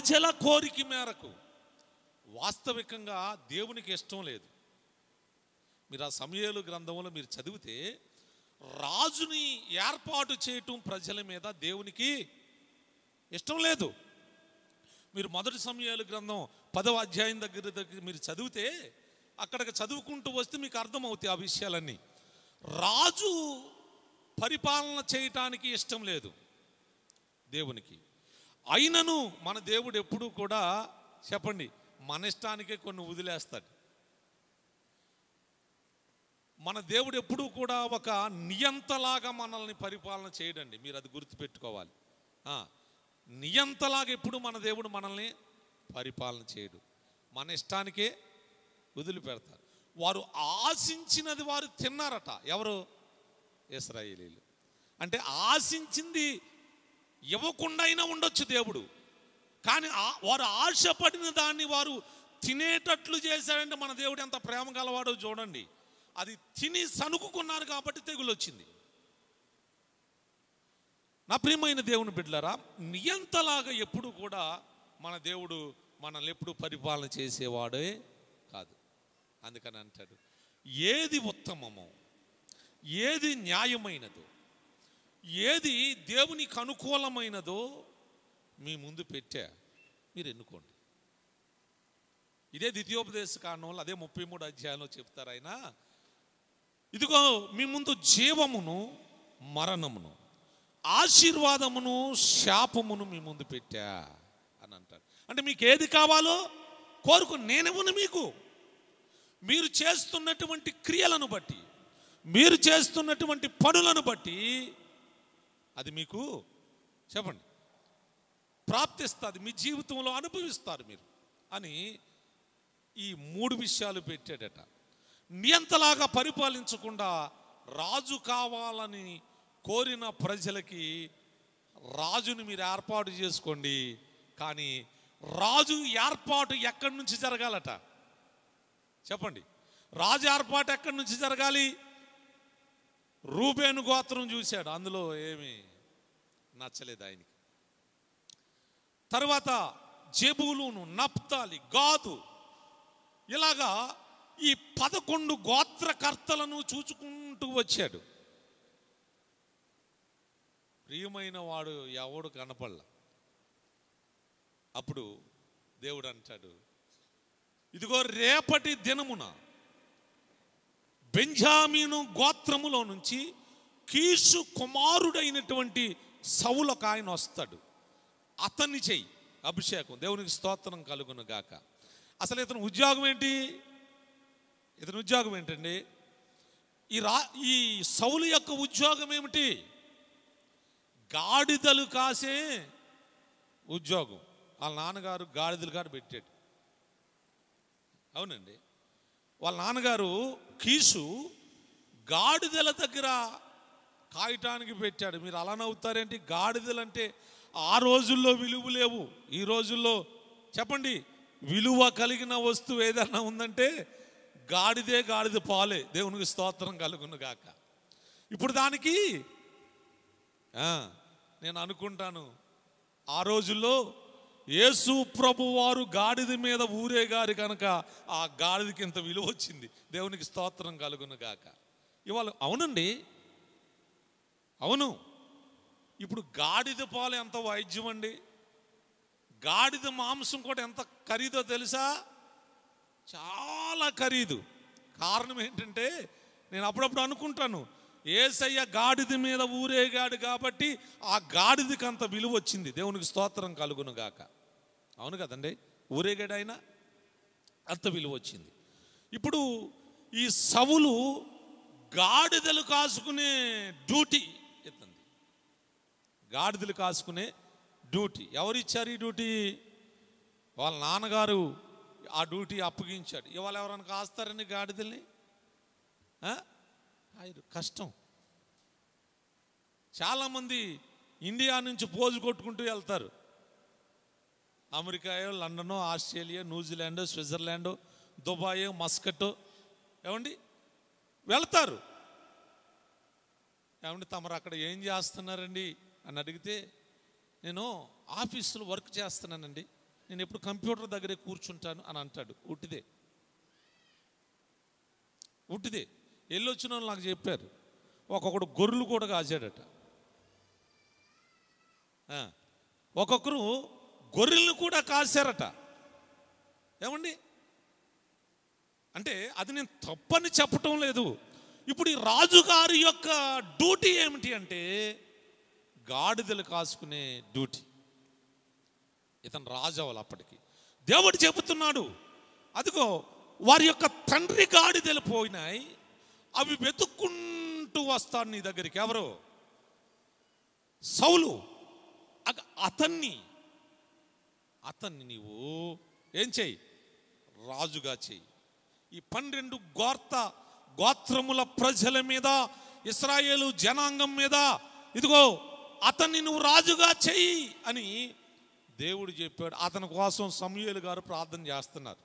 ప్రజల కోరిక మేరకు వాస్తవికంగా దేవునికి ఇష్టం లేదు మీరు ఆ సమయాలు గ్రంథంలో మీరు చదివితే రాజుని ఏర్పాటు చేయటం ప్రజల మీద దేవునికి ఇష్టం లేదు మీరు మొదటి సమయాలు గ్రంథం పదవ అధ్యాయం దగ్గర దగ్గర మీరు చదివితే అక్కడికి చదువుకుంటూ వస్తే మీకు అర్థమవుతాయి ఆ విషయాలన్నీ రాజు పరిపాలన చేయటానికి ఇష్టం లేదు దేవునికి అయినను మన దేవుడు ఎప్పుడూ కూడా చెప్పండి మన ఇష్టానికే కొన్ని వదిలేస్తాడు మన దేవుడు ఎప్పుడూ కూడా ఒక నియంతలాగా మనల్ని పరిపాలన చేయడండి మీరు అది గుర్తుపెట్టుకోవాలి ఆ, నియంతలాగా ఎప్పుడు మన దేవుడు మనల్ని పరిపాలన చేయడు మన ఇష్టానికే వదిలిపెడతారు వారు ఆశించినది వారు తిన్నారట ఎవరు ఇస్రాయేలీలు అంటే ఆశించింది ఇవ్వకుండా అయినా ఉండొచ్చు దేవుడు కానీ ఆ- వారు ఆశపడిన దాన్ని వారు తినేటట్లు చేశాడంటే మన దేవుడు ఎంత ప్రేమ గలవాడో చూడండి అది తిని సనుకున్నారు కాబట్టి తెగులు వచ్చింది నా ప్రియమైన దేవుని బిడ్డలారా నియంతలాగా ఎప్పుడు కూడా మన దేవుడు మనల్ని ఎప్పుడు పరిపాలన చేసేవాడే కాదు అందుకని అంటాడు ఏది ఉత్తమమో ఏది న్యాయమైనదో ఏది దేవునికి అనుకూలమైనదో మీ ముందు పెట్టా మీరు ఎన్నుకోండి ఇదే ద్వితీయోపదేశ కారణంలో అదే ముప్పై మూడు అధ్యాయంలో చెప్తారు ఆయన ఇదిగో మీ ముందు జీవమును మరణమును ఆశీర్వాదమును శాపమును మీ ముందు పెట్టా అని అంటారు అంటే మీకు ఏది కావాలో కోరుకు నేనివ్వను మీకు మీరు చేస్తున్నటువంటి క్రియలను బట్టి మీరు చేస్తున్నటువంటి పనులను బట్టి అది మీకు చెప్పండి ప్రాప్తిస్తుంది మీ జీవితంలో అనుభవిస్తారు మీరు అని ఈ మూడు విషయాలు పెట్టాడట నియంతలాగా పరిపాలించకుండా రాజు కావాలని కోరిన ప్రజలకి రాజుని మీరు ఏర్పాటు చేసుకోండి కానీ రాజు ఏర్పాటు ఎక్కడి నుంచి జరగాలట చెప్పండి రాజు ఏర్పాటు ఎక్కడి నుంచి జరగాలి రూబేను గోత్రం చూశాడు అందులో ఏమీ నచ్చలేదు ఆయనకి తర్వాత జెబూలును నప్తాలి గాదు ఇలాగా ఈ పదకొండు గోత్రకర్తలను చూచుకుంటూ వచ్చాడు ప్రియమైన వాడు ఎవడు కనపడల అప్పుడు దేవుడు అంటాడు ఇదిగో రేపటి దినమున బెంజామీను గోత్రములో నుంచి కీసు కుమారుడైనటువంటి సౌలకు ఆయన వస్తాడు అతన్ని చెయ్యి అభిషేకం దేవునికి స్తోత్రం కలుగును గాక అసలు ఇతను ఉద్యోగం ఏంటి ఇతని ఉద్యోగం ఏంటండి ఈ రా ఈ సౌలు యొక్క ఉద్యోగం ఏమిటి గాడిదలు కాసే ఉద్యోగం వాళ్ళ నాన్నగారు గాడిదలు కాడ పెట్టాడు అవునండి వాళ్ళ నాన్నగారు కీసు గాడిదల దగ్గర కాయటానికి పెట్టాడు మీరు అలా నవ్వుతారేంటి గాడిదలు అంటే ఆ రోజుల్లో విలువ లేవు ఈ రోజుల్లో చెప్పండి విలువ కలిగిన వస్తువు ఏదన్నా ఉందంటే గాడిదే గాడిద పాలే దేవునికి స్తోత్రం కలుగును గాక ఇప్పుడు దానికి ఆ, నేను అనుకుంటాను ఆ రోజుల్లో యేసు ప్రభు వారు గాడిద మీద ఊరేగారు కనుక ఆ గాడిదకి ఇంత విలువ వచ్చింది దేవునికి స్తోత్రం కలుగును గాక ఇవాళ అవునండి అవును ఇప్పుడు గాడిద పాలు ఎంత వైద్యం అండి గాడిద మాంసం కూడా ఎంత ఖరీదో తెలుసా చాలా ఖరీదు కారణం ఏంటంటే నేను అప్పుడప్పుడు అనుకుంటాను ఏసయ్య గాడిద మీద ఊరేగాడు కాబట్టి ఆ గాడిదకి అంత విలువ వచ్చింది దేవునికి స్తోత్రం కలుగును గాక అవును కదండి ఊరేగాడు ఆయన అంత విలువ వచ్చింది ఇప్పుడు ఈ సవులు గాడిదలు కాసుకునే డ్యూటీ ఎత్తంది గాడిదలు కాసుకునే డ్యూటీ ఎవరిచ్చారు ఈ డ్యూటీ వాళ్ళ నాన్నగారు ఆ డ్యూటీ అప్పగించాడు ఇవాళ ఎవరైనా కాస్తారని గాడిదల్ని ఆ? కాయరు కష్టం చాలామంది ఇండియా నుంచి పోజు కొట్టుకుంటూ వెళ్తారు అమెరికాయో లండనో Australia New Zealand Switzerland Dubai Muscat ఏమండి వెళ్తారు ఏమండి తమరు అక్కడ ఏం చేస్తున్నారండి అని అడిగితే నేను ఆఫీసులో వర్క్ చేస్తున్నానండి నేను ఎప్పుడు కంప్యూటర్ దగ్గరే కూర్చుంటాను అని అంటాడు ఉట్టిదే ఉట్టిదే వెళ్ళొచ్చిన వాళ్ళు నాకు చెప్పారు ఒక్కొక్కడు గొర్రెలు కూడా కాసాడట ఆ, ఒక్కొక్కరు గొర్రెలను కూడా కాశారట ఏమండి అంటే అది నేను తప్పని చెప్పటం లేదు ఇప్పుడు ఈ రాజుగారి యొక్క డ్యూటీ ఏమిటి అంటే గాడిదలు కాసుకునే డ్యూటీ ఇతను రాజు అవ్వాలి అప్పటికి దేవుడు చెబుతున్నాడు అదిగో వారి యొక్క తండ్రి గాడిదలు పోయినాయి అవి వెతుక్కుంటూ వస్తాడు నీ దగ్గరికి ఎవరు సౌలు అగ- అతన్ని అతన్ని నీవు ఏం చెయ్యి రాజుగా చెయ్యి ఈ పన్నెండు గోర్త గోత్రముల ప్రజల మీద ఇస్రాయేలు జనాంగం మీద ఇదిగో అతన్ని నువ్వు రాజుగా చెయ్యి అని దేవుడు చెప్పాడు అతని కోసం సమూయేలు గారు ప్రార్థన చేస్తున్నారు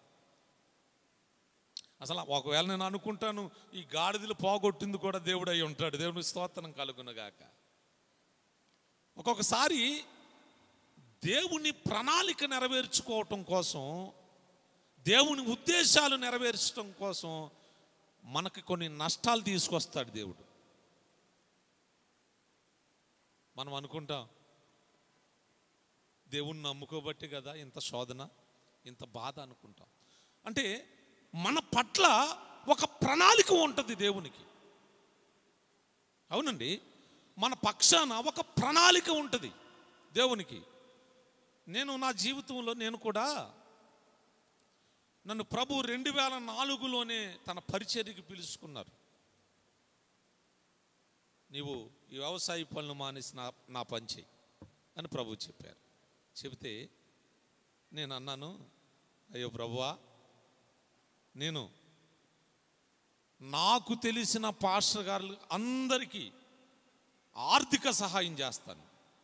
అసలు ఒకవేళ నేను అనుకుంటాను ఈ గాడిదలు పోగొట్టింది కూడా దేవుడు అయి ఉంటాడు దేవుని స్తోత్రం కలుగునగాక ఒక్కొక్కసారి దేవుని ప్రణాళిక నెరవేర్చుకోవటం కోసం దేవుని ఉద్దేశాలు నెరవేర్చడం కోసం మనకి కొన్ని నష్టాలు తీసుకొస్తాడు దేవుడు మనం అనుకుంటాం దేవుణ్ణి నమ్ముకోబట్టి కదా ఇంత శోధన ఇంత బాధ అనుకుంటాం అంటే మన పట్ల ఒక ప్రణాళిక ఉంటుంది దేవునికి అవునండి మన పక్షాన ఒక ప్రణాళిక ఉంటుంది దేవునికి నేను నా జీవితంలో నేను కూడా నన్ను ప్రభు రెండు వేల నాలుగులోనే తన పరిచర్యకి పిలుచుకున్నారు నీవు ఈ వ్యవసాయ పనులు మానేసి నా నా పని చేయి అని ప్రభు చెప్పారు చెబితే నేను అన్నాను అయ్యో ప్రభువా నేను నాకు తెలిసిన పాస్టర్ గారు అందరికీ ఆర్థిక సహాయం చేస్తాను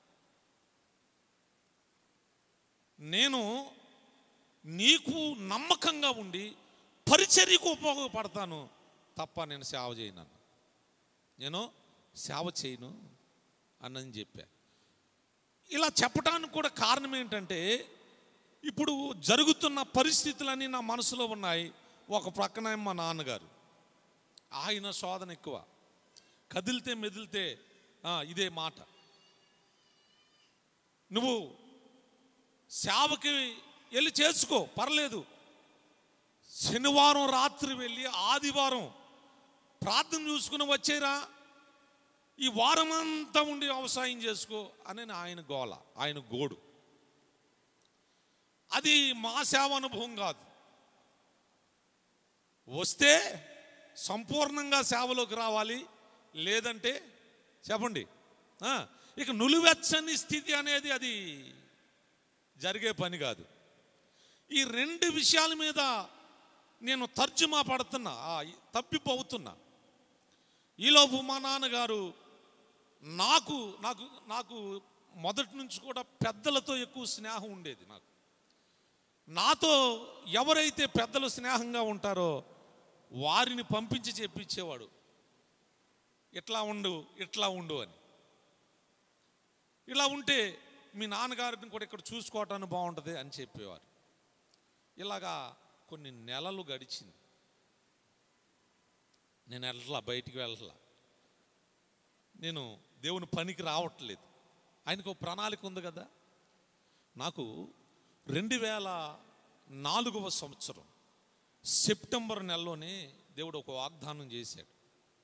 నేను నీకు నమ్మకంగా ఉండి పరిచర్యకు ఉపయోగపడతాను తప్ప నేను సేవ చేయను అన్న. నేను సేవ చేయను అన్నని చెప్పా ఇలా చెప్పడానికి కూడా కారణం ఏంటంటే ఇప్పుడు జరుగుతున్న పరిస్థితులన్నీ నా మనసులో ఉన్నాయి ఒక ప్రక్కన మా నాన్నగారు ఆయన శోధన ఎక్కువ కదిలితే మెదిలితే ఆ, ఇదే మాట నువ్వు సేవకి వెళ్ళి చేసుకో పర్లేదు శనివారం రాత్రి వెళ్ళి ఆదివారం ప్రార్థన చూసుకుని వచ్చేరా ఈ వారం అంతా ఉండి వ్యవసాయం చేసుకో అని ఆయన గోల ఆయన గోడు అది మా సేవ అనుభవం కాదు వస్తే సంపూర్ణంగా సేవలోకి రావాలి లేదంటే చెప్పండి ఆ, ఇక నులివెచ్చని స్థితి అనేది అది జరిగే పని కాదు ఈ రెండు విషయాల మీద నేను తర్జుమా పడుతున్నా ఆ, తప్పిపోతున్నా ఈలోపు మా నాన్నగారు నాకు నాకు నాకు మొదటి నుంచి కూడా పెద్దలతో ఎక్కువ స్నేహం ఉండేది నాకు నాతో ఎవరైతే పెద్దలు స్నేహంగా ఉంటారో వారిని పంపించి చెప్పించేవాడు ఇట్లా ఉండు ఇట్లా ఉండు అని ఇలా ఉంటే మీ నాన్నగారిని కూడా ఇక్కడ చూసుకోవటానికి బాగుంటుంది అని చెప్పేవారు ఇలాగా కొన్ని నెలలు గడిచింది నేను వెళ్ళట్లా బయటికి వెళ్ళట్లా నేను దేవుని పనికి రావట్లేదు ఆయనకు ఒక ప్రణాళిక ఉంది కదా నాకు రెండు వేల నాలుగవ సంవత్సరం సెప్టెంబర్ నెలలోనే దేవుడు ఒక వాగ్దానం చేశాడు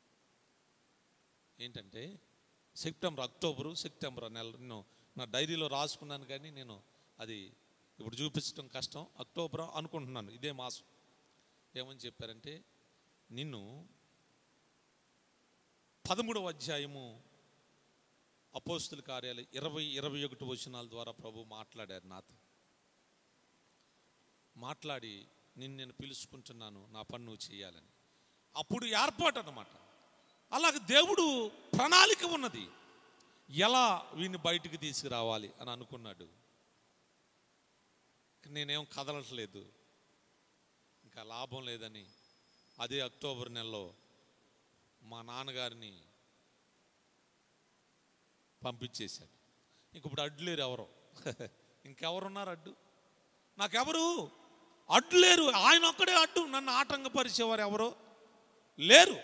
ఏంటంటే సెప్టెంబర్ అక్టోబరు సెప్టెంబర్ నెల నేను నా డైరీలో రాసుకున్నాను కానీ నేను అది ఇప్పుడు చూపించడం కష్టం అక్టోబర్ అనుకుంటున్నాను ఇదే మాసం ఏమని చెప్పారంటే నిన్ను పదమూడవ అధ్యాయము అపోస్తుల కార్యాలు ఇరవై ఇరవై ఒకటి వచనాల ద్వారా ప్రభు మాట్లాడారు నాతో మాట్లాడి నిన్ను నేను పిలుచుకుంటున్నాను నా పని నువ్వు చేయాలని అప్పుడు ఏర్పాటు అన్నమాట అలాగే దేవుడు ప్రణాళిక ఉన్నది ఎలా వీడిని బయటికి తీసుకురావాలి అని అనుకున్నాడు నేనేం కదలట్లేదు ఇంకా లాభం లేదని అదే అక్టోబర్ నెలలో మా నాన్నగారిని పంపించేశాడు ఇంక ఇప్పుడు అడ్డు లేరు ఎవరో ఇంకెవరున్నారు అడ్డు నాకెవరు అడ్డు లేరు ఆయన ఒక్కడే అడ్డు నన్ను ఆటంకపరిచేవారు ఎవరు లేరు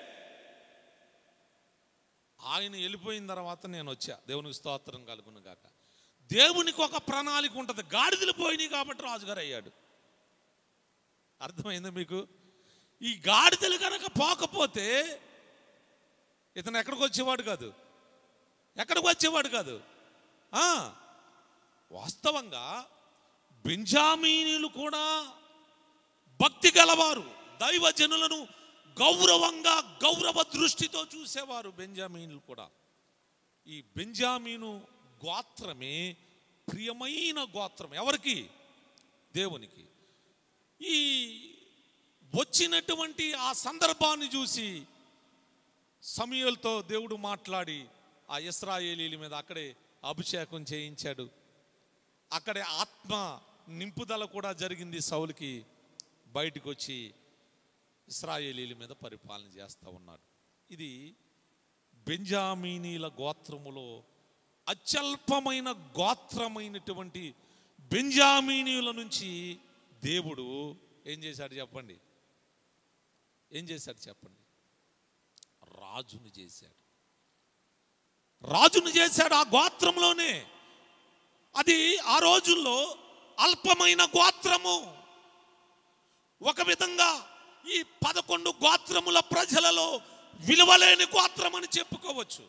ఆయన వెళ్ళిపోయిన తర్వాత నేను వచ్చా దేవునికి స్తోత్రం కలుగును గాక దేవునికి ఒక ప్రణాళిక ఉంటుంది గాడిదలు పోయినాయి కాబట్టి రాజుగారు అయ్యాడు అర్థమైంది మీకు ఈ గాడిదలు కనుక పోకపోతే ఇతను ఎక్కడికి వచ్చేవాడు కాదు ఎక్కడికి వచ్చేవాడు కాదు ఆ, వాస్తవంగా బెంజామీనీలు కూడా భక్తి గలవారు దైవజనులను గౌరవంగా గౌరవ దృష్టితో చూసేవారు బెంజామీనులు కూడా ఈ బెంజామీను గోత్రమే ప్రియమైన గోత్రం ఎవరికి దేవునికి ఈ వచ్చినటువంటి ఆ సందర్భాన్ని చూసి సమయలతో దేవుడు మాట్లాడి ఆ ఇస్రాయేలీల మీద అక్కడే అభిషేకం చేయించాడు అక్కడే ఆత్మ నింపుదల కూడా జరిగింది సౌలుకి బయటకు వచ్చి ఇస్రాయేలీల మీద పరిపాలన చేస్తూ ఉన్నాడు ఇది బెంజామీనీల గోత్రములో అత్యల్పమైన గోత్రమైనటువంటి బెంజామీనీల నుంచి దేవుడు ఏం చేశాడు చెప్పండి ఏం చేశాడు చెప్పండి రాజును చేశాడు రాజును చేశాడు ఆ గోత్రంలోనే అది ఆ రోజుల్లో అల్పమైన గోత్రము ఒక విధంగా ఈ పదకొండు గోత్రముల ప్రజలలో విలువలేని గోత్రం అని చెప్పుకోవచ్చు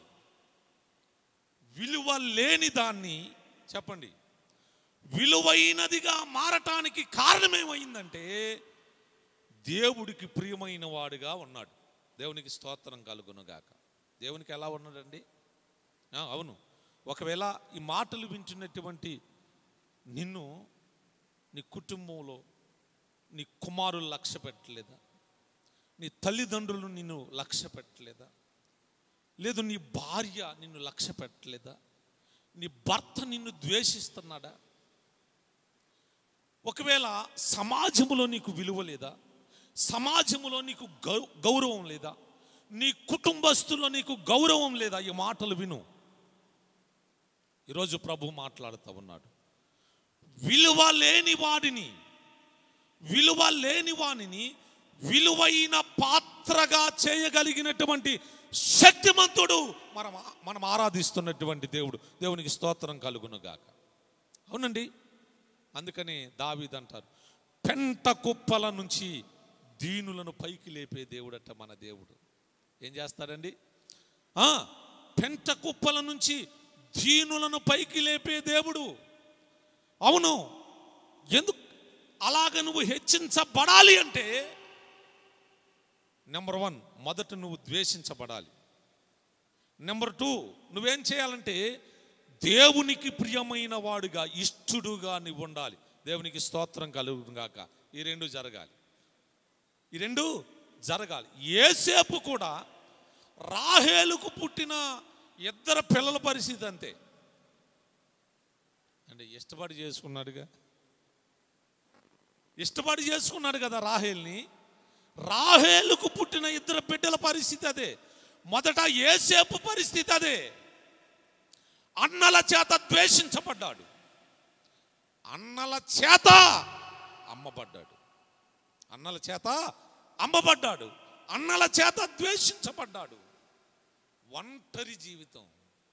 విలువ లేని దాన్ని చెప్పండి విలువైనదిగా మారటానికి కారణమేమైందంటే దేవుడికి ప్రియమైన వాడుగా ఉన్నాడు దేవునికి స్తోత్రం కలుగునుగాక దేవునికి ఎలా ఉన్నాడండి ఆ, అవును ఒకవేళ ఈ మాటలు వింటున్నటువంటి నిన్ను నీ కుటుంబంలో నీ కుమారులు లక్ష్య పెట్టలేదా నీ తల్లిదండ్రులు నిన్ను లక్ష్య పెట్టలేదా లేదు నీ భార్య నిన్ను లక్ష్య పెట్టలేదా నీ భర్త నిన్ను ద్వేషిస్తున్నాడా ఒకవేళ సమాజములో నీకు విలువ లేదా సమాజములో నీకు గౌ- గౌరవం లేదా నీ కుటుంబస్తుల్లో నీకు గౌరవం లేదా ఈ మాటలు విను ఈరోజు ప్రభు మాట్లాడుతూ ఉన్నాడు విలువ లేని వాడిని విలువ లేని వానిని విలువైన పాత్రగా చేయగలిగినటువంటి శక్తిమంతుడు మనం మనం ఆరాధిస్తున్నటువంటి దేవుడు దేవునికి స్తోత్రం కలుగునుగాక అవునండి అందుకని దావీద్ అంటారు పెంట కుప్పల నుంచి దీనులను పైకి లేపే దేవుడట మన దేవుడు ఏం చేస్తాడండి ఆ, పెంట కుప్పల నుంచి దీనులను పైకి లేపే దేవుడు అవును ఎందుకు అలాగ నువ్వు హెచ్చించబడాలి అంటే నెంబర్ వన్ మొదట నువ్వు ద్వేషించబడాలి నెంబర్ టూ నువ్వేం చేయాలంటే దేవునికి ప్రియమైన వాడుగా ఇష్టడుగా నువ్వు ఉండాలి దేవునికి స్తోత్రం కలుగుగాక ఈ రెండు జరగాలి ఈ రెండు జరగాలి ఏసేపు కూడా రాహేలుకు పుట్టిన ఇద్దరు పిల్లల పరిస్థితి అంతే అంటే ఇష్టపడి చేసుకున్నాడుగా ఇష్టపడి చేసుకున్నాడు కదా రాహేల్ని రాహేలుకు పుట్టిన ఇద్దరు బిడ్డల పరిస్థితి అదే మొదట ఏసేపు పరిస్థితి అదే అన్నల చేత ద్వేషించబడ్డాడు అన్నల చేత అమ్మబడ్డాడు అన్నల చేత అమ్మబడ్డాడు అన్నల చేత ద్వేషించబడ్డాడు ఒంటరి జీవితం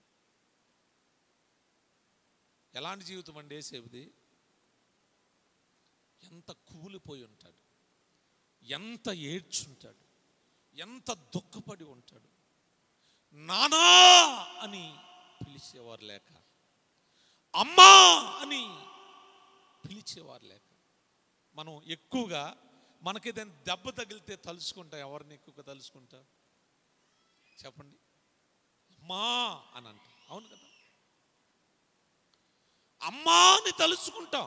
ఎలాంటి జీవితం అండి ఏసేపుది ఎంత కూలిపోయి ఉంటాడు ఎంత ఏడ్చుంటాడు ఎంత దుఃఖపడి ఉంటాడు నానా అని పిలిచేవారు లేక అమ్మా అని పిలిచేవారు లేక మనం ఎక్కువగా మనకేదైనా దెబ్బ తగిలితే తలుచుకుంటాం ఎవరిని ఎక్కువగా తలుచుకుంటాం చెప్పండి అమ్మా అని అంటాం అవును కదా అమ్మా అని తలుచుకుంటాం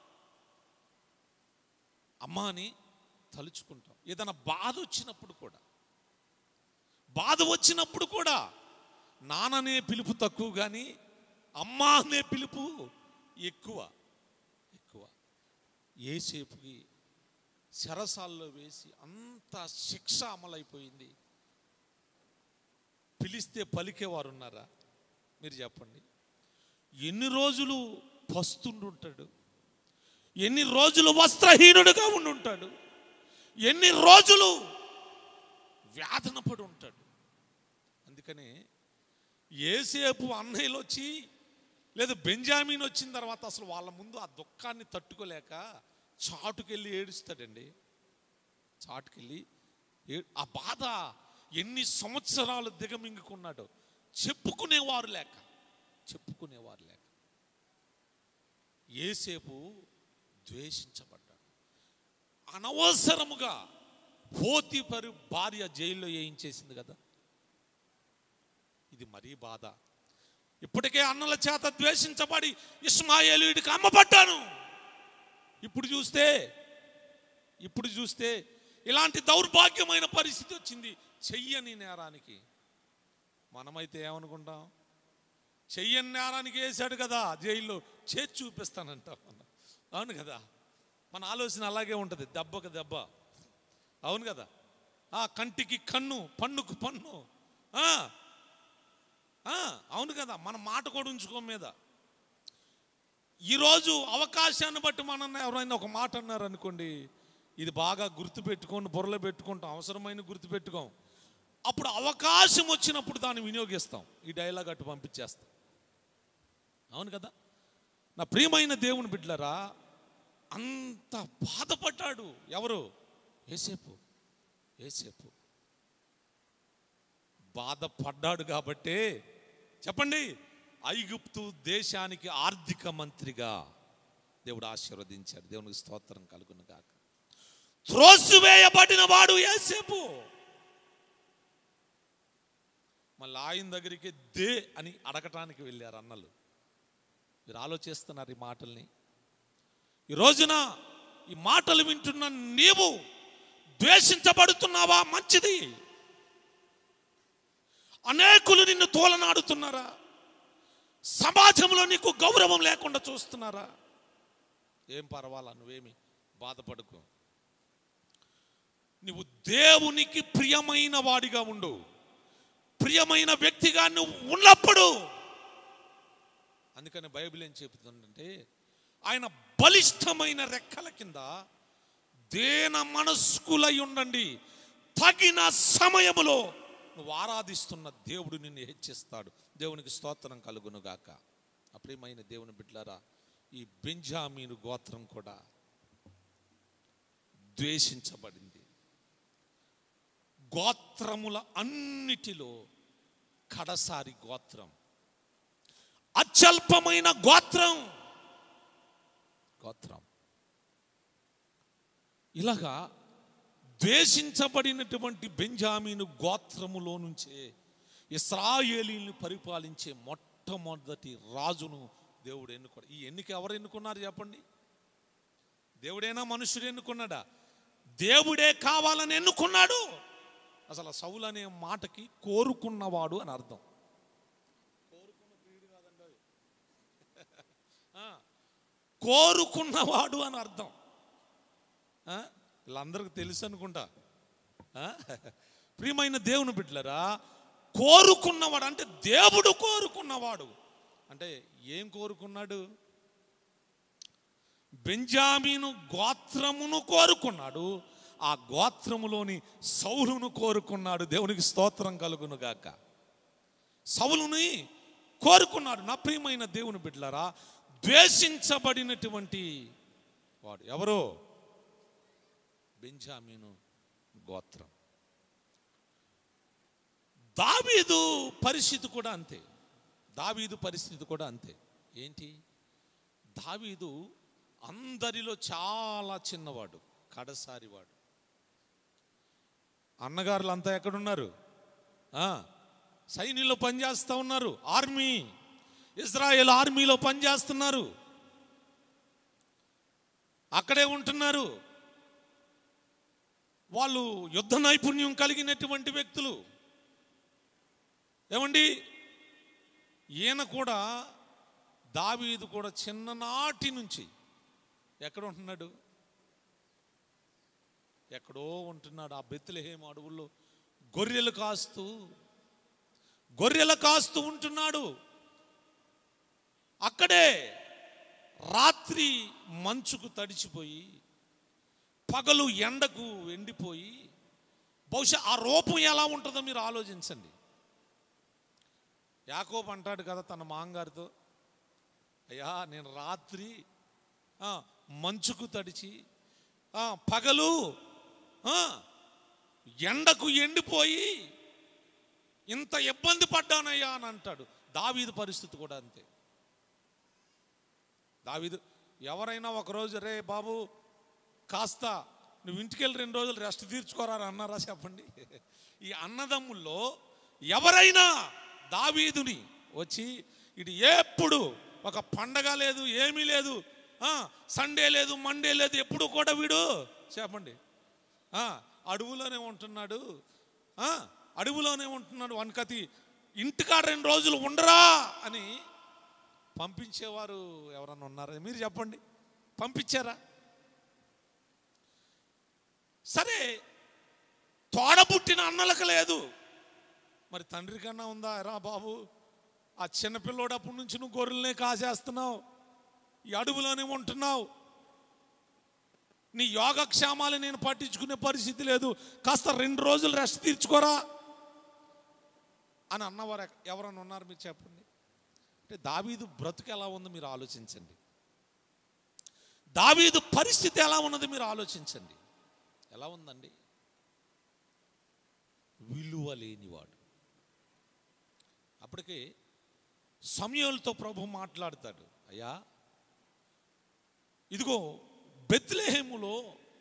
అమ్మా అని తలుచుకుంటాం ఏదైనా బాధ వచ్చినప్పుడు కూడా బాధ వచ్చినప్పుడు కూడా నాన్ననే పిలుపు తక్కువ కానీ అమ్మా అనే పిలుపు ఎక్కువ ఎక్కువ ఏసేపుకి చెరసాల్లో వేసి అంత శిక్ష అమలైపోయింది పిలిస్తే పలికేవారు ఉన్నారా మీరు చెప్పండి ఎన్ని రోజులు పస్తుండుంటాడు ఎన్ని రోజులు వస్త్రహీనుడుగా ఉండి ఉంటాడు ఎన్ని రోజులు వ్యాధన పడి ఉంటాడు అందుకనే ఏసేపు అన్నయ్యలు వచ్చి లేదా బెంజామీన్ వచ్చిన తర్వాత అసలు వాళ్ళ ముందు ఆ దుఃఖాన్ని తట్టుకోలేక చాటుకెళ్ళి ఏడుస్తాడండి చాటుకెళ్ళి ఏ- ఆ బాధ ఎన్ని సంవత్సరాలు దిగమింగుకున్నాడో చెప్పుకునేవారు లేక చెప్పుకునేవారు లేక ఏసేపు ద్వేషించబడ్డాడు అనవసరముగా పోతిపరు భార్య జైల్లో వేయించేసింది కదా ఇది మరీ బాధ ఇప్పటికే అన్నల చేత ద్వేషించబడి ఇస్మాయేలీడికి అమ్మబడ్డాను ఇప్పుడు చూస్తే ఇప్పుడు చూస్తే ఇలాంటి దౌర్భాగ్యమైన పరిస్థితి వచ్చింది చెయ్యని నేరానికి మనమైతే ఏమనుకుంటాం చెయ్యని నేరానికి వేశాడు కదా జైల్లో చేతి చూపిస్తానంటాం మనం అవును కదా మన ఆలోచన అలాగే ఉంటుంది దెబ్బకు దెబ్బ అవును కదా ఆ కంటికి కన్ను పన్నుకు పన్ను ఆ, ఆ, అవును కదా మన మాట కూడా ఉంచుకో మీద ఈరోజు అవకాశాన్ని బట్టి మన ఎవరైనా ఒక మాట అన్నారు అనుకోండి ఇది బాగా గుర్తు పెట్టుకొని బుర్రలో పెట్టుకుంటాం అవసరమైన గుర్తు పెట్టుకోం అప్పుడు అవకాశం వచ్చినప్పుడు దాన్ని వినియోగిస్తాం ఈ డైలాగ్ అటు పంపించేస్తాం అవును కదా నా ప్రియమైన దేవుని బిడ్డలరా అంత బాధపడ్డాడు ఎవరు ఏసేపు ఏసేపు బాధపడ్డాడు కాబట్టే చెప్పండి ఐగుప్తు దేశానికి ఆర్థిక మంత్రిగా దేవుడు ఆశీర్వదించాడు దేవునికి స్తోత్రం కలుగును గాక త్రోసివేయబడిన వాడు ఏసేపు మళ్ళీ ఆయన దగ్గరికి దే అని అడగటానికి వెళ్ళారు అన్నలు మీరు ఆలోచిస్తున్నారు ఈ మాటల్ని ఈ రోజున ఈ మాటలు వింటున్న నీవు ద్వేషించబడుతున్నావా మంచిది అనేకులు నిన్ను తోలనాడుతున్నారా సమాజంలో నీకు గౌరవం లేకుండా చూస్తున్నారా ఏం పర్వాలా నువ్వేమి బాధపడుకో నువ్వు దేవునికి ప్రియమైన వాడిగా ఉండు ప్రియమైన వ్యక్తిగా నువ్వు ఉన్నప్పుడు అందుకని బైబిల్ ఏం చెబుతుందంటే ఆయన బలిష్టమైన రెక్కల కింద దేన మనస్కులై ఉండండి తగిన సమయములో నువ్వు ఆరాధిస్తున్న దేవుడు నిన్ను హెచ్చిస్తాడు దేవునికి స్తోత్రం కలుగును గాక అప్రియమైన దేవుని బిడ్డలారా ఈ బెంజామీను గోత్రం కూడా ద్వేషించబడింది గోత్రముల అన్నిటిలో కడసారి గోత్రం అత్యల్పమైన గోత్రం గోత్రం ఇలాగా ద్వేషించబడినటువంటి బెంజామీను గోత్రములో నుంచే ఇస్రాయేలీని పరిపాలించే మొట్టమొదటి రాజును దేవుడు ఎన్నుకోడు ఈ ఎన్నిక ఎవరు ఎన్నుకున్నారు చెప్పండి దేవుడైనా మనుషుడు ఎన్నుకున్నాడా దేవుడే కావాలని ఎన్నుకున్నాడు అసలు సౌలు అనే మాటకి కోరుకున్నవాడు అని అర్థం కోరుకున్న ప్రియుడు కాదండి అది. ఆ, కోరుకున్నవాడు అని అర్థం ఆ, వీళ్ళందరికీ తెలుసు అనుకుంటా ఆ? ప్రియమైన దేవుని బిడ్డలరా కోరుకున్నవాడు అంటే దేవుడు కోరుకున్నవాడు అంటే ఏం కోరుకున్నాడు బెంజామీను గోత్రమును కోరుకున్నాడు ఆ గోత్రములోని సౌలును కోరుకున్నాడు దేవునికి స్తోత్రం కలుగును గాక సౌలుని కోరుకున్నాడు నా ప్రియమైన దేవుని బిడ్డలారా ద్వేషించబడినటువంటి వాడు ఎవరు బెంజామీను గోత్రం దావీదు పరిస్థితి కూడా అంతే దావీదు పరిస్థితి కూడా అంతే ఏంటి దావీదు అందరిలో చాలా చిన్నవాడు కడసారివాడు అన్నగారులు అంతా ఎక్కడున్నారు ఆ, సైన్యంలో పనిచేస్తూ ఉన్నారు ఆర్మీ ఇజ్రాయెల్ ఆర్మీలో పనిచేస్తున్నారు అక్కడే ఉంటున్నారు వాళ్ళు యుద్ధ నైపుణ్యం కలిగినటువంటి వ్యక్తులు ఏమండి ఈయన కూడా దావీదు కూడా చిన్ననాటి నుంచి ఎక్కడ ఉంటున్నాడు ఎక్కడో ఉంటున్నాడు ఆ బెత్తులహేమ అడవుల్లో గొర్రెలు కాస్తూ గొర్రెలు కాస్తూ ఉంటున్నాడు అక్కడే రాత్రి మంచుకు తడిచిపోయి పగలు ఎండకు ఎండిపోయి బహుశా ఆ రూపం ఎలా ఉంటుందో మీరు ఆలోచించండి యాకోబు అంటాడు కదా తన మాంగారితో అయ్యా నేను రాత్రి ఆ, మంచుకు తడిచి ఆ, పగలు ఆ, ఎండకు ఎండిపోయి ఇంత ఇబ్బంది పడ్డానయ్యా అని అంటాడు దావీదు పరిస్థితి కూడా అంతే దావీదు ఎవరైనా ఒకరోజు రే బాబు కాస్త నువ్వు ఇంటికి వెళ్ళి రెండు రోజులు రెస్ట్ తీర్చుకోరా అని అన్నారా చెప్పండి ఈ అన్నదమ్ముల్లో ఎవరైనా దావీదుని వచ్చి ఇటు ఎప్పుడు ఒక పండగ లేదు ఏమీ లేదు ఆ, సండే లేదు మండే లేదు ఎప్పుడు కూడా వీడు చెప్పండి ఆ, అడవులోనే ఉంటున్నాడు ఆ, అడవులోనే ఉంటున్నాడు వనకతి ఇంటికాడ రెండు రోజులు ఉండరా అని పంపించేవారు ఎవరన్నా ఉన్నారా మీరు చెప్పండి పంపించారా సరే తోడబుట్టిన అన్నలకు లేదు మరి తండ్రి కన్నా ఉందా రా బాబు ఆ చిన్నపిల్లోడు అప్పటి నుంచి నువ్వు గొర్రెలనే కాసేస్తున్నావు ఈ అడవులోనే ఉంటున్నావు నీ యోగక్షేమాలు నేను పట్టించుకునే పరిస్థితి లేదు కాస్త రెండు రోజులు రెస్ట్ తీర్చుకోరా అని అన్నవారు ఎక్క- ఎవరన్నా ఉన్నారు మీరు చెప్పండి అంటే దావీదు బ్రతుకు ఎలా ఉందో మీరు ఆలోచించండి దావీదు పరిస్థితి ఎలా ఉన్నది మీరు ఆలోచించండి ఎలా ఉందండి విలువ లేనివాడు అప్పటికే సమయాలతో ప్రభు మాట్లాడతాడు అయ్యా ఇదిగో బెత్లెహేములో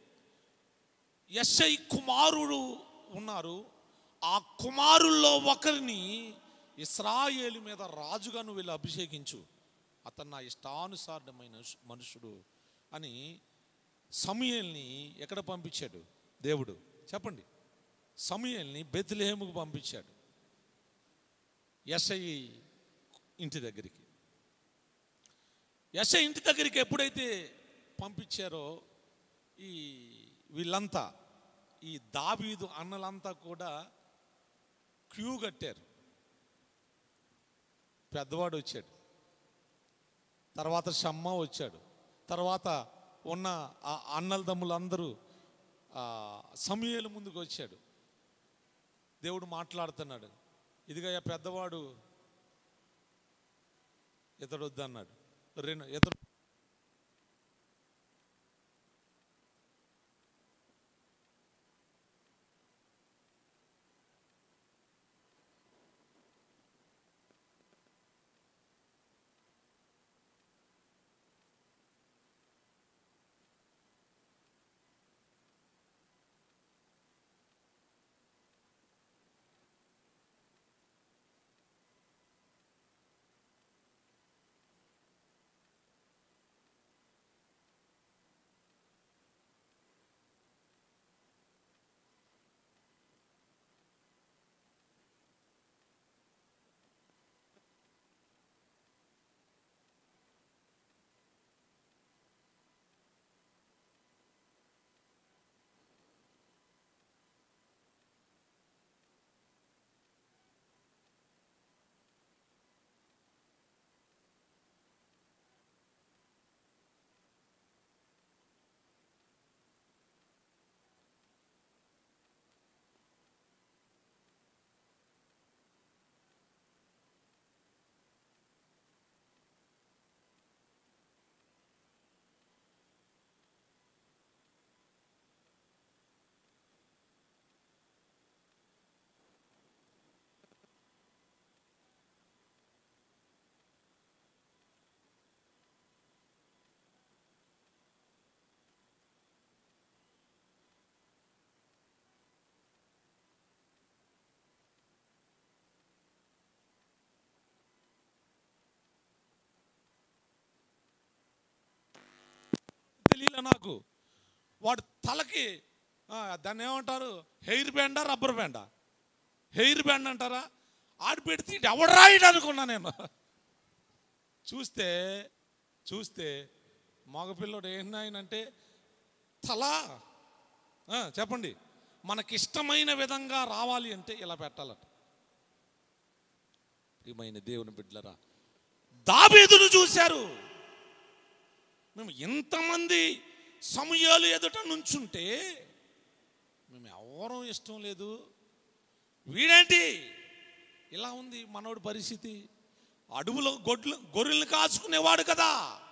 ఎస్ఐ కుమారుడు ఉన్నారు ఆ కుమారుల్లో ఒకరిని ఇస్రాయేలు మీద రాజుగా నువ్వు వెళ్ళి అభిషేకించు అతను నా ఇష్టానుసారమైన మనుషుడు అని సమయల్ని ఎక్కడ పంపించాడు దేవుడు చెప్పండి సమయల్ని బెత్లెహేముకు పంపించాడు ఎస్ఐ ఇంటి దగ్గరికి ఎస్ఐ ఇంటి దగ్గరికి ఎప్పుడైతే పంపించారో ఈ వీళ్ళంతా ఈ దావీదు అన్నలంతా కూడా క్యూ కట్టారు పెద్దవాడు వచ్చాడు తర్వాత షమ్మ వచ్చాడు తర్వాత ఉన్న ఆ అన్నల దమ్ములందరూ సమయాల ముందుకు వచ్చాడు దేవుడు మాట్లాడుతున్నాడు ఇదిగయ్యా పెద్దవాడు ఇతడు వద్దన్నాడు రెండు ఇతడు తెలియలే నాకు వాడు తలకి ఆ, దాన్ని ఏమంటారు హెయిర్ బ్యాండా రబ్బర్ బ్యాండా హెయిర్ బ్యాండ్ అంటారా ఆడి పెడితే ఇటు ఎవడరాయిడు అనుకున్నా నేను చూస్తే చూస్తే మగపిల్లడు ఏంటంటే తల ఆ, చెప్పండి మనకిష్టమైన విధంగా రావాలి అంటే ఇలా పెట్టాలట ప్రియమైన దేవుని బిడ్డలరా దావీదును చూశారు మేము ఎంతమంది సమయాలు ఎదుట నుంచుంటే మేము ఎవరం ఇష్టం లేదు వీడేంటి ఇలా ఉంది మనోడి పరిస్థితి అడవులో గొడ్లు గొర్రెల్ని కాచుకునేవాడు కదా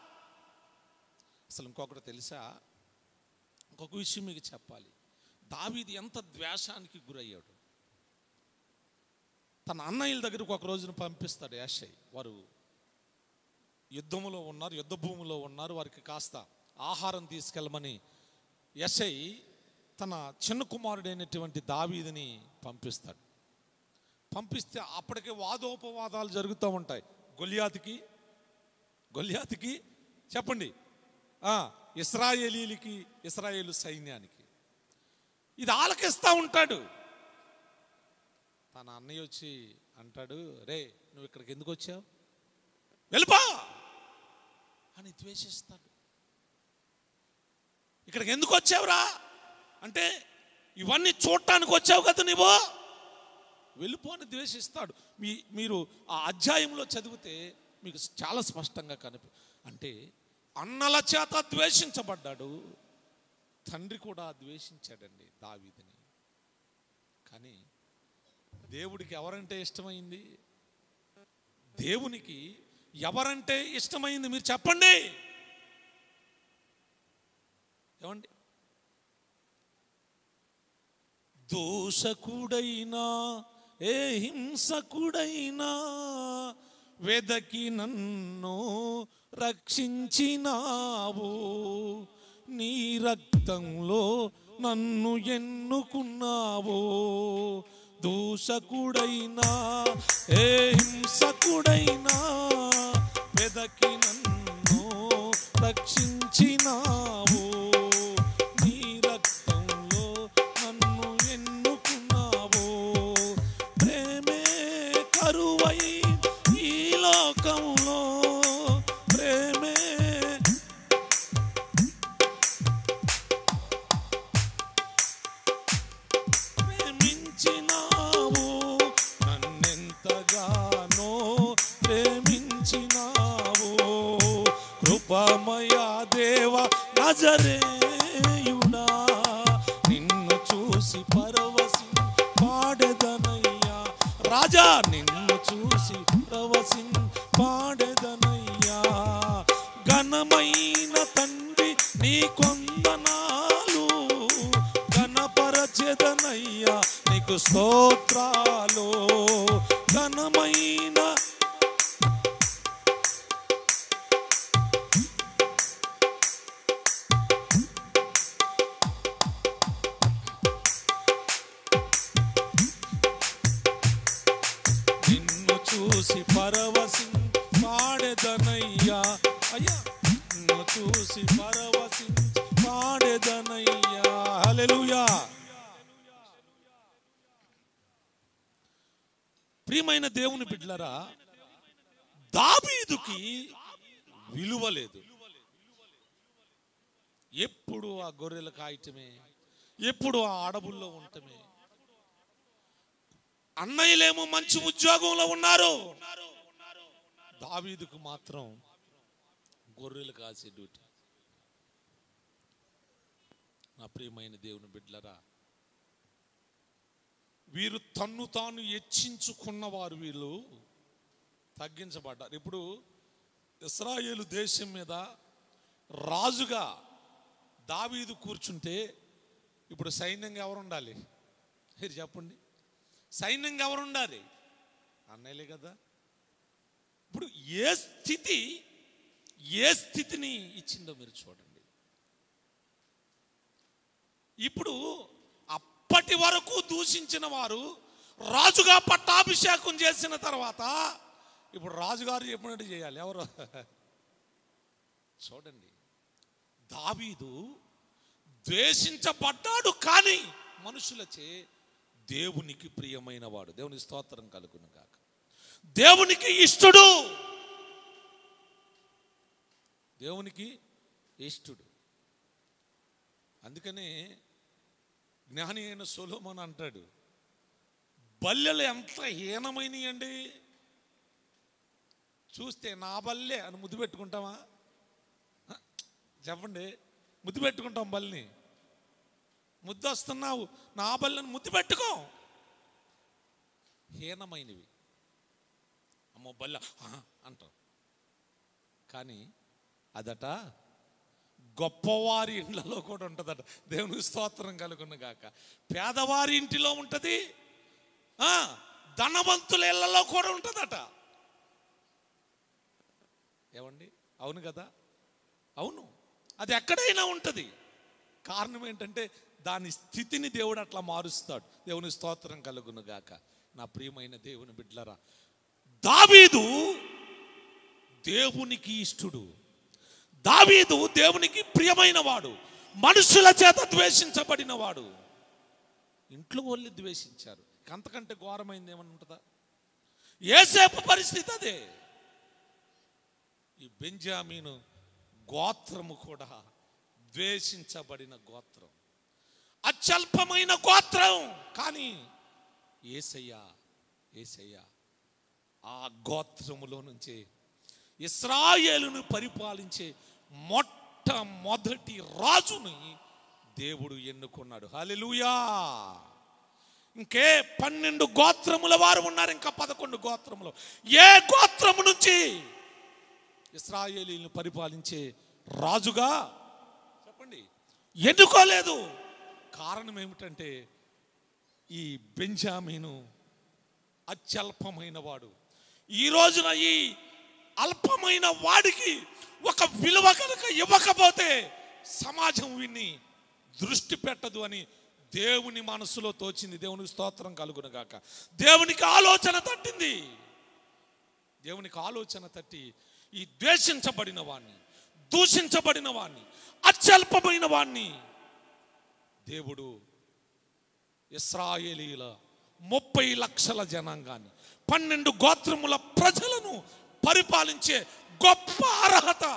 అసలు ఇంకొకటి తెలుసా ఇంకొక విషయం మీకు చెప్పాలి దావీది ఎంత ద్వేషానికి గురయ్యాడు తన అన్నయ్యల దగ్గరకు ఒక రోజున పంపిస్తాడు యాషయ్ వారు యుద్ధములో ఉన్నారు యుద్ధ భూమిలో ఉన్నారు వారికి కాస్త ఆహారం తీసుకెళ్ళమని యశై తన చిన్న కుమారుడైనటువంటి దావీదిని పంపిస్తాడు పంపిస్తే అప్పటికే వాదోపవాదాలు జరుగుతూ ఉంటాయి గొలియాతికి గొలియాతికి చెప్పండి ఆ, ఇస్రాయేలీలకి ఇస్రాయేలు సైన్యానికి ఇది ఆలకిస్తూ ఉంటాడు తన అన్నయ్య వచ్చి అంటాడు రే నువ్వు ఇక్కడికి ఎందుకు వచ్చావు వెళ్ళిపో అని ద్వేషిస్తాడు ఇక్కడికి ఎందుకు వచ్చావురా అంటే ఇవన్నీ చూడటానికి వచ్చావు కదా నువ్వు వెళ్ళిపో అని ద్వేషిస్తాడు మీ మీరు ఆ అధ్యాయంలో చదివితే మీకు చాలా స్పష్టంగా కనిపి అంటే అన్నల చేత ద్వేషించబడ్డాడు తండ్రి కూడా ద్వేషించాడండి దావీదిని కానీ దేవుడికి ఎవరంటే ఇష్టమైంది దేవునికి ఎవరంటే ఇష్టమైంది మీరు చెప్పండి ఏమండి దోషకుడైనా ఏ హింసకుడైనా వెదకి నన్ను రక్షించినావు నీ రక్తంలో నన్ను ఎన్నుకున్నావు దూషకుడైనా ఏ హింసకుడైనా వెదకి నన్ను రక్షించినావు నీ రక్తంలో నన్ను ఎన్నుకున్నావు ప్రేమే కరువై ఈ లోకంలో ప్రేమే ప్రేమించినావు నన్నెంతగానో ప్రేమించినావు కృపమయ దేవ నజరేయుడా నిన్ను చూసి పరవశి పాడెదనయ్యా రాజా నిన్ను చూసి పరవశి పాడెదనయ్యా ఘనమైన తండ్రి నీ కొందనాలు ఘనపరచెదనయ్యా నీకు స్తోత్రాలు ఘనమైన నిన్ను చూసి పరవశి పాడెదనయ్యా అయ్యా నిన్ను చూసి పరవశి పాడెదనయ్యా హల్లెలూయా ప్రియమైన దేవుని బిడ్డలరా దావీదుకి విలువ లేదు ఎప్పుడు ఆ గొర్రెలు కాయటమే ఎప్పుడు ఆ అడవుల్లో ఉండటమే అన్నయ్యలేమో మంచి ఉద్యోగంలో ఉన్నారు దావీదుకు మాత్రం గొర్రెలు కాసే డ్యూటీ నా ప్రియమైన దేవుని బిడ్డలరా వీరు తన్ను తాను హెచ్చించుకున్నవారు వీళ్ళు తగ్గించబడ్డారు ఇప్పుడు ఇస్రాయేలు దేశం మీద రాజుగా దావీదు కూర్చుంటే ఇప్పుడు సైన్యంగా ఎవరు ఉండాలి మీరు చెప్పండి సైన్యంగా ఎవరు ఉండాలి అన్నయ్యలే కదా ఇప్పుడు ఏ స్థితి ఏ స్థితిని ఇచ్చిందో మీరు చూడండి ఇప్పుడు అప్పటి వరకు దూషించిన వారు రాజుగా పట్టాభిషేకం చేసిన తర్వాత ఇప్పుడు రాజుగారు చెప్పినట్టు చేయాలి ఎవరు చూడండి దావీదు ద్వేషించబడ్డాడు కానీ మనుషులచే దేవునికి ప్రియమైన వాడు దేవుని స్తోత్రం కలుగును కాక దేవునికి ఇష్టడు దేవునికి ఇష్టడు అందుకనే జ్ఞాని అయిన సొలోమన్ అంటాడు బల్లెలు ఎంత హీనమైనవి అండి చూస్తే నా బల్లె అని ముద్దు పెట్టుకుంటామా హ, చెప్పండి ముద్దు పెట్టుకుంటాం బల్లిని ముద్దు వస్తున్నావు నా బల్లిని ముద్దు పెట్టుకో హీనమైనవి అమ్మో బల్ల ఆహా అంటాం కానీ అదట గొప్పవారి ఇండ్లలో కూడా ఉంటుందట దేవునికి స్తోత్రం కలుగును గాక పేదవారి ఇంటిలో ఉంటుంది ఆ, ధనవంతుల ఇళ్లలో కూడా ఉంటుందట ఏమండి అవును కదా అవును అది ఎక్కడైనా ఉంటుంది కారణం ఏంటంటే దాని స్థితిని దేవుడు అట్లా మారుస్తాడు దేవుని స్తోత్రం కలుగును గాక నా ప్రియమైన దేవుని బిడ్డలరా దావీదు దేవునికి ఇష్టుడు దావీదు దేవునికి ప్రియమైన వాడు మనుషుల చేత ద్వేషించబడిన వాడు ఇంట్లో వాళ్ళు ద్వేషించారు అంతకంటే ఘోరమైంది ఏమన్నా ఉంటుందా ఏసేపు పరిస్థితి అదే ఈ బెంజామీను గోత్రము కూడా ద్వేషించబడిన గోత్రం అత్యల్పమైన గోత్రం కానీ ఏసయ్య ఏసయ్య ఆ గోత్రములో నుంచే ఇస్రాయేలును పరిపాలించే మొట్టమొదటి రాజుని దేవుడు ఎన్నుకున్నాడు హల్లెలూయా ఇంకే పన్నెండు గోత్రముల వారు ఉన్నారు ఇంకా పదకొండు గోత్రములు ఏ గోత్రము నుంచి ఇస్రాయేలీలను పరిపాలించే రాజుగా చెప్పండి ఎన్నుకోలేదు కారణం ఏమిటంటే ఈ బెంజామీను అత్యల్పమైన వాడు ఈ రోజున ఈ అల్పమైన వాడికి ఒక విలువ కనుక ఇవ్వకపోతే సమాజం విన్ని దృష్టి పెట్టదు అని దేవుని మనసులో తోచింది దేవునికి స్తోత్రం కలుగును గాక దేవునికి ఆలోచన తట్టింది దేవునికి ఆలోచన తట్టి ఈ ద్వేషించబడిన వాణ్ణి దూషించబడిన వాణ్ణి అత్యల్పమైన వాణ్ణి దేవుడు ఇస్రాయేలీల ముప్పై లక్షల జనాంగాన్ని పన్నెండు గోత్రముల ప్రజలను పరిపాలించే గొప్ప అర్హత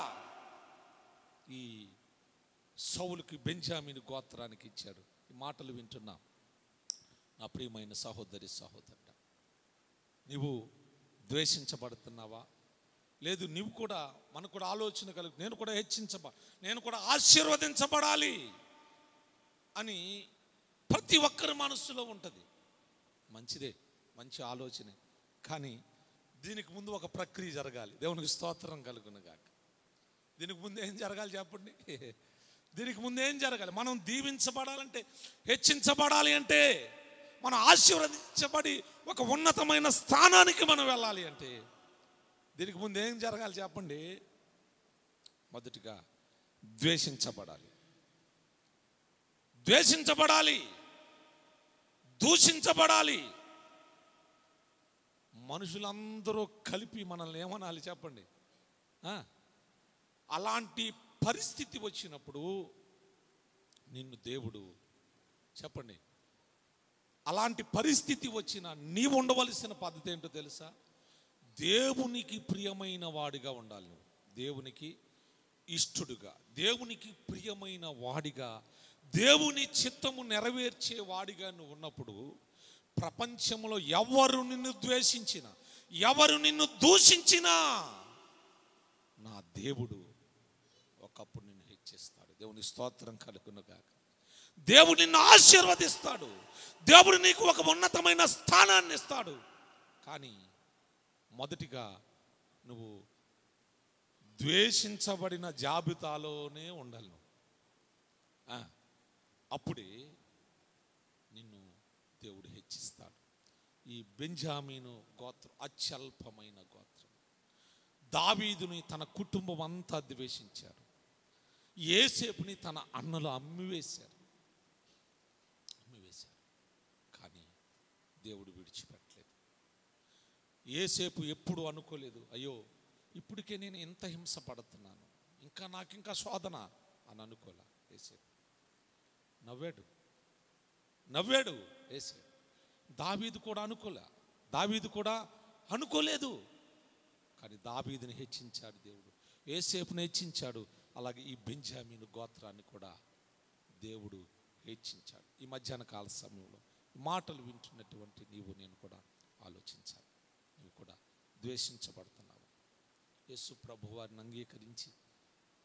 ఈ సౌలుకి బెంజామిని గోత్రానికి ఇచ్చాడు ఈ మాటలు వింటున్నాం నా ప్రియమైన సహోదరి సహోదరుడ నీవు ద్వేషించబడుతున్నావా లేదు నీవు కూడా మనకు కూడా ఆలోచన కలుగు నేను కూడా హెచ్చించబ నేను కూడా ఆశీర్వదించబడాలి అని ప్రతి ఒక్కరి మనస్సులో ఉంటుంది మంచిదే మంచి ఆలోచనే కానీ దీనికి ముందు ఒక ప్రక్రియ జరగాలి దేవునికి స్తోత్రం కలుగును గాక దీనికి ముందు ఏం జరగాలి చెప్పండి దీనికి ముందు ఏం జరగాలి మనం దీవించబడాలంటే హెచ్చించబడాలి అంటే మనం ఆశీర్వదించబడి ఒక ఉన్నతమైన స్థానానికి మనం వెళ్ళాలి అంటే దీనికి ముందు ఏం జరగాలి చెప్పండి మొదటిగా ద్వేషించబడాలి ద్వేషించబడాలి దూషించబడాలి మనుషులందరూ కలిపి మనల్ని ఏమనాలి చెప్పండి ఆ? అలాంటి పరిస్థితి వచ్చినప్పుడు నిన్ను దేవుడు చెప్పండి అలాంటి పరిస్థితి వచ్చిన నీవు ఉండవలసిన పద్ధతి ఏంటో తెలుసా దేవునికి ప్రియమైన వాడిగా ఉండాలి నువ్వు దేవునికి ఇష్టడుగా దేవునికి ప్రియమైన వాడిగా దేవుని చిత్తము నెరవేర్చే వాడిగా నువ్వు ఉన్నప్పుడు ప్రపంచంలో ఎవరు నిన్ను ద్వేషించినా ఎవరు నిన్ను దూషించినా నా దేవుడు ఒకప్పుడు నిన్ను హెచ్చిస్తాడు దేవుని స్తోత్రం కలుగునుగాక దేవుడు నిన్ను ఆశీర్వదిస్తాడు దేవుడు నీకు ఒక ఉన్నతమైన స్థానాన్ని ఇస్తాడు కానీ మొదటిగా నువ్వు ద్వేషించబడిన జాబితాలోనే ఉండాలి నువ్వు ఆ, అప్పుడే నిన్ను దేవుడు హెచ్చిస్తాడు ఈ బెంజామీను గోత్రం అత్యల్పమైన గోత్రం దావీదుని తన కుటుంబం అంతా ద్వేషించారు ఏసేపుని తన అన్నలు అమ్మివేశారు అమ్మివేశారు కానీ దేవుడు విడిచిపెట్టలేదు ఏసేపు ఎప్పుడు అనుకోలేదు అయ్యో ఇప్పటికే నేను ఎంత హింస పడుతున్నాను ఇంకా నాకు ఇంకా శోధన అని అనుకోలే ఏసేపు నవ్వాడు నవ్వాడు ఏసేపు దావీదు కూడా అనుకోలే దావీదు కూడా అనుకోలేదు కానీ దావీదుని హెచ్చించాడు దేవుడు ఏసేపుని హెచ్చించాడు అలాగే ఈ బెంజామీను గోత్రాన్ని కూడా దేవుడు హెచ్చించాడు ఈ మధ్యాహ్న కాల సమయంలో ఈ మాటలు వింటున్నటువంటి నీవు నేను కూడా ఆలోచించాలి నీవు కూడా ద్వేషించబడుతున్నావు యేసు ప్రభు వారిని అంగీకరించి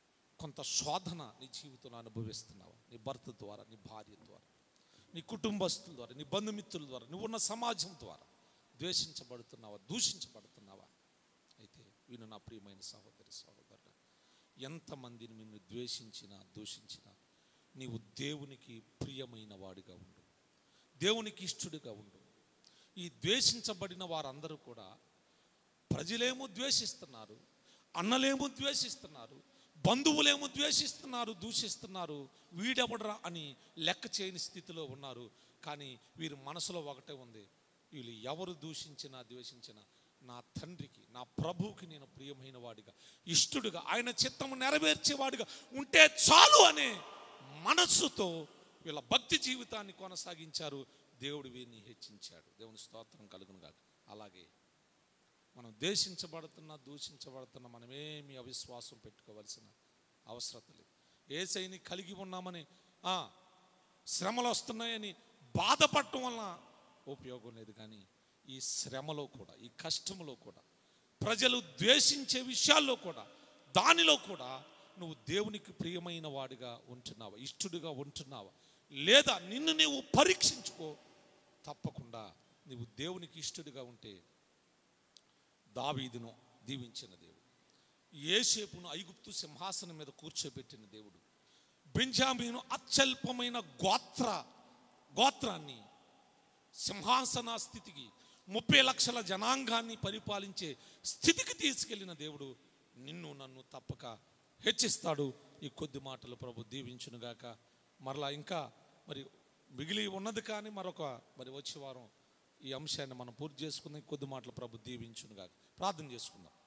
కొంత శోధన నీ జీవితంలో అనుభవిస్తున్నావా నీ భర్త ద్వారా నీ భార్య ద్వారా నీ కుటుంబస్తుల ద్వారా నీ బంధుమిత్రుల ద్వారా నువ్వు ఉన్న సమాజం ద్వారా ద్వేషించబడుతున్నావా దూషించబడుతున్నావా అయితే విను నా ప్రియమైన సహోదరి సహోదరుడు ఎంతమందిని నిన్ను ద్వేషించినా దూషించినా నీవు దేవునికి ప్రియమైన వాడిగా ఉండు దేవునికి ఇష్టడుగా ఉండు ఈ ద్వేషించబడిన వారందరూ కూడా ప్రజలేమో ద్వేషిస్తున్నారు అన్నలేమో ద్వేషిస్తున్నారు బంధువులేమో ద్వేషిస్తున్నారు దూషిస్తున్నారు వీడెవడరా అని లెక్క చేయని స్థితిలో ఉన్నారు కానీ వీరి మనసులో ఒకటే ఉంది వీళ్ళు ఎవరు దూషించినా ద్వేషించినా నా తండ్రికి నా ప్రభువుకి నేను ప్రియమైన వాడిగా ఇష్టడుగా ఆయన చిత్తము నెరవేర్చేవాడిగా ఉంటే చాలు అనే మనస్సుతో వీళ్ళ భక్తి జీవితాన్ని కొనసాగించారు దేవుడు వీరిని హెచ్చించాడు దేవుని స్తోత్రం కలుగును గాక అలాగే మనం దేశించబడుతున్నా దూషించబడుతున్నా మనమేమి అవిశ్వాసం పెట్టుకోవాల్సిన అవసరం లేదు ఏసైని కలిగి ఉన్నామని ఆ, శ్రమలు వస్తున్నాయని బాధపడటం వలన ఉపయోగం లేదు కానీ ఈ శ్రమలో కూడా ఈ కష్టంలో కూడా ప్రజలు ద్వేషించే విషయాల్లో కూడా దానిలో కూడా నువ్వు దేవునికి ప్రియమైన వాడిగా ఉంటున్నావా ఇష్టడుగా ఉంటున్నావా లేదా నిన్ను నీవు పరీక్షించుకో తప్పకుండా నీవు దేవునికి ఇష్టడుగా ఉంటే దావీదును దీవించిన దేవుడు ఏసేపును ఐగుప్తు సింహాసనం మీద కూర్చోబెట్టిన దేవుడు బెంజామీను అత్యల్పమైన గోత్ర గోత్రాన్ని సింహాసన స్థితికి ముప్పై లక్షల జనాంగాన్ని పరిపాలించే స్థితికి తీసుకెళ్లిన దేవుడు నిన్ను నన్ను తప్పక హెచ్చిస్తాడు ఈ కొద్ది మాటలు ప్రభు దీవించునుగాక మరలా ఇంకా మరి మిగిలి ఉన్నది కానీ మరొక మరి వచ్చే వారం ఈ అంశాన్ని మనం పూర్తి చేసుకుందాం ఈ కొద్ది మాటలు ప్రభు దీవించునుగాక ప్రార్థన చేసుకుందాం